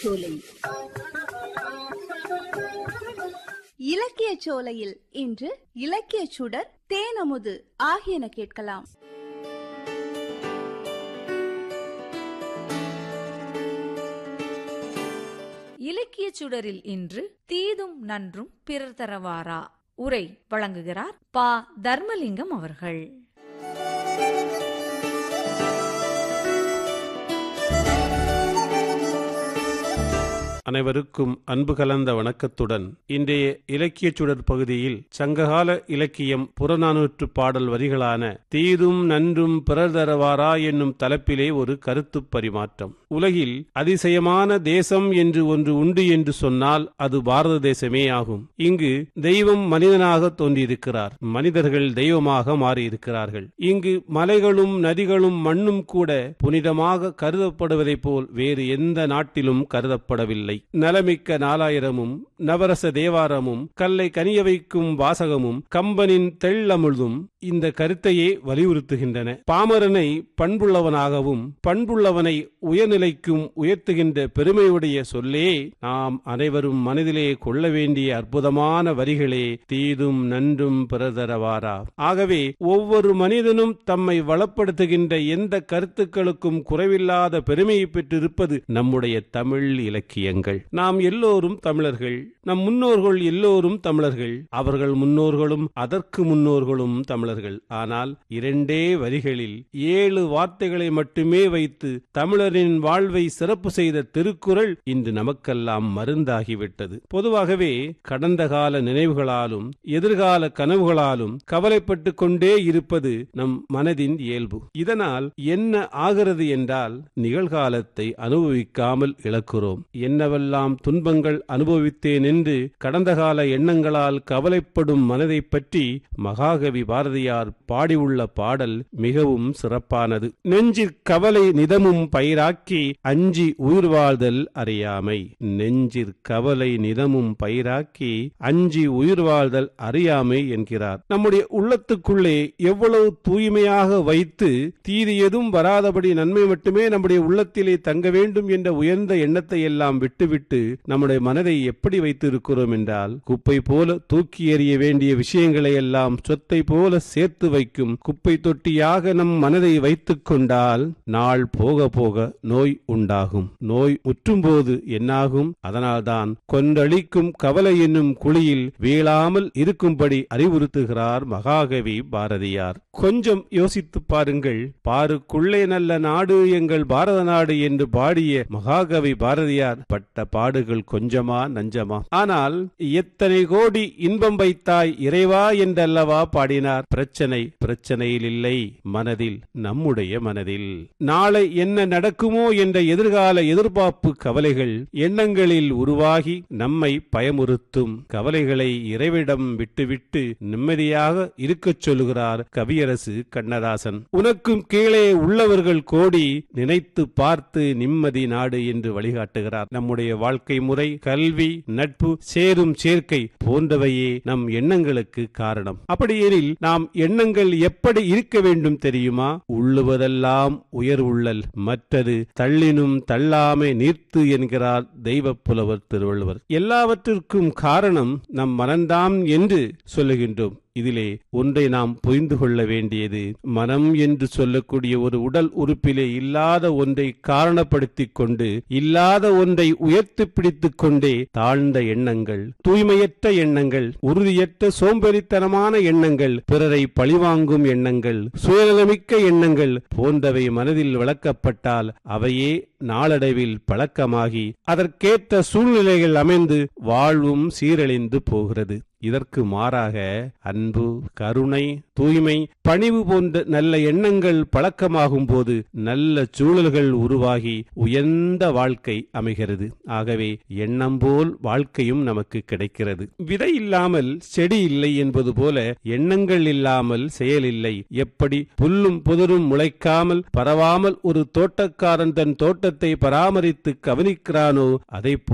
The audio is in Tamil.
சோலை இலக்கிய சோலையில் இன்று இலக்கிய சுடர் தேனமுது ஆகியன கேட்கலாம் இலக்கியச் சுடரில் இன்று தீதும் நன்றும் பிறர் தரவாரா உரை வழங்குகிறார் பா தர்மலிங்கம் அவர்கள் அனைவருக்கும் அன்பு கலந்த வணக்கத்துடன் இன்றைய இலக்கியச் சுடர் பகுதியில் சங்ககால இலக்கியம் புறநானூற்று பாடல் வரிகளான தீதும் நன்றும் பிறர் தரவாரா என்னும் தலைப்பிலே ஒரு கருத்துப் பரிமாற்றம் உலகில் அதிசயமான தேசம் என்று ஒன்று உண்டு என்று சொன்னால் அது பாரத தேசமே ஆகும் இங்கு தெய்வம் மனிதனாக தோன்றியிருக்கிறார் மனிதர்கள் தெய்வமாக மாறியிருக்கிறார்கள் இங்கு மலைகளும் நதிகளும் மண்ணும் கூட புனிதமாக கருதப்படுவதைப் போல் வேறு எந்த நாட்டிலும் கருதப்படவில்லை நலமிக்க நாலாயிரமும் நவரச தேவாரமும் கல்லை கனிய வைக்கும் வாசகமும் கம்பனின் தெள்ளமுழுதும் இந்த கருத்தையே வலியுறுத்துகின்றன பாமரனை பண்புள்ளவனாகவும் பண்புள்ளவனை உயர்நிலைக்கும் உயர்த்துகின்ற பெருமையுடைய சொல்லே நாம் அனைவரும் மனதிலே கொள்ள வேண்டிய அற்புதமான வரிகளே தீதும் நன்றும் பிறதரவாரா ஆகவே ஒவ்வொரு மனிதனும் தம்மை வளப்படுத்துகின்ற எந்த கருத்துக்களுக்கும் குறைவில்லாத பெருமையை பெற்றிருப்பது நம்முடைய தமிழ் இலக்கியங்கள் நாம் எல்லோரும் தமிழர்கள் நம் முன்னோர்கள் எல்லோரும் தமிழர்கள் அவர்கள் முன்னோர்களும் அதற்கு முன்னோர்களும் தமிழர்கள் ஆனால் இரண்டே வரிகளில் ஏழு வார்த்தைகளை மட்டுமே வைத்து தமிழரின் வாழ்வை சிறப்பு செய்த திருக்குறள் இன்று நமக்கெல்லாம் மருந்தாகிவிட்டது பொதுவாகவே கடந்த கால நினைவுகளாலும் எதிர்கால கனவுகளாலும் கவலைப்பட்டு கொண்டே இருப்பது நம் மனதின் இயல்பு இதனால் என்ன ஆகிறது என்றால் நிகழ்காலத்தை அனுபவிக்காமல் இழக்கிறோம் என்னவெல்லாம் துன்பங்கள் அனுபவித்தேன் என்று கடந்த கால எண்ணங்களால் கவலைப்படும் மனதை பற்றி மகாகவி பாரதியார் பாடியுள்ள பாடல் மிகவும் சிறப்பானது நெஞ்சிற் கவலை நிதமும் பயிராக்கி அஞ்சி உயிர் வாழ்தல் அறியாமை நெஞ்சிற் கவலை நிதமும் பயிராக்கி அஞ்சி உயிர் வாழ்தல் அறியாமை என்கிறார் நம்முடைய உள்ளத்துக்குள்ளே எவ்வளவு தூய்மையாக வைத்து தீது எதுவும் வராதபடி நன்மை மட்டுமே நம்முடைய உள்ளத்திலே தங்க வேண்டும் என்ற உயர்ந்த எண்ணத்தை எல்லாம் விட்டுவிட்டு நம்முடைய மனதை எப்படி வைத்திருக்கிறோம் என்றால் குப்பை போல தூக்கி எறிய வேண்டிய விஷயங்களை எல்லாம் சொத்தை போல சேர்த்து வைக்கும் குப்பை தொட்டியாக நம் மனதை வைத்துக் கொண்டால் நாள் போக போக நோய் உண்டாகும் நோய் முற்றும்போது என்னாகும் அதனால்தான் கொந்தளிக்கும் கவலை என்னும் குழியில் வீழாமல் இருக்கும்படி அறிவுறுத்துகிறார் மகாகவி பாரதியார் கொஞ்சம் யோசித்து பாருங்கள் பாருக்குள்ளே நல்ல நாடு எங்கள் பாரத நாடு என்று பாடிய மகாகவி பாரதியார் பட்ட பாடுகள் கொஞ்சமா நஞ்சமா ஆனால் எத்தனை கோடி இன்பம் வைத்தாய் இறைவா என்றல்லவா பாடினார் பிரச்சனை பிரச்சனையில் இல்லை மனதில் நம்முடைய மனதில் நாளை என்ன நடக்குமோ என்ற எதிர்கால எதிர்பார்ப்பு கவலைகள் எண்ணங்களில் உருவாகி நம்மை பயமுறுத்தும் கவலைகளை இறைவிடம் விட்டுவிட்டு நிம்மதியாக இருக்கச் சொல்லுகிறார் கவியரசு கண்ணதாசன் உனக்கும் கீழே உள்ளவர்கள் கோடி நினைத்து பார்த்து நிம்மதி நாடு என்று வழிகாட்டுகிறார் நம்முடைய வாழ்க்கை முறை கல்வி நட்பு சேரும் சேர்க்கை போன்றவையே நம் எண்ணங்களுக்கு காரணம் அப்படியெனில் நாம் எண்ணங்கள் எப்படி இருக்க வேண்டும் தெரியுமா உள்ளுவதெல்லாம் உயர் உள்ளல் மற்றது தள்ளினும் தள்ளாமை நீர்த்து என்கிறார் தெய்வ புலவர் திருவள்ளுவர் எல்லாவற்றிற்கும் காரணம் நம் மனம்தான் என்று சொல்லுகின்றோம் இதிலே ஒன்றை நாம் புரிந்து கொள்ள வேண்டியது மனம் என்று சொல்லக்கூடிய ஒரு உடல் உறுப்பிலே இல்லாத ஒன்றை காரணப்படுத்திக் கொண்டு இல்லாத ஒன்றை உயர்த்தி பிடித்துக் கொண்டே தாழ்ந்த எண்ணங்கள் தூய்மையற்ற எண்ணங்கள் உறுதியற்ற சோம்பேறித்தனமான எண்ணங்கள் பிறரை பழிவாங்கும் எண்ணங்கள் சுயநலமிக்க எண்ணங்கள் போன்றவை மனதில் விளக்கப்பட்டால் அவையே நாளடைவில் பழக்கமாகி அதற்கேற்ற சூழ்நிலைகள் அமைந்து வாழ்வும் சீரழிந்து போகிறது இதற்கு மாறாக அன்பு கருணை தூய்மை பணிவு போன்ற நல்ல எண்ணங்கள் பழக்கமாகும் போது நல்ல சூழல்கள் உருவாகி உயர்ந்த வாழ்க்கை அமைகிறது ஆகவே எண்ணம் போல் வாழ்க்கையும் நமக்கு கிடைக்கிறது விதை இல்லாமல் செடி இல்லை என்பது போல எண்ணங்கள் இல்லாமல் செயல் இல்லை எப்படி புல்லும் புதரும் முளைக்காமல் பரவாமல் ஒரு தோட்டக்காரன் தன் தோட்டத்தை பராமரித்து கவனிக்கிறானோ அதை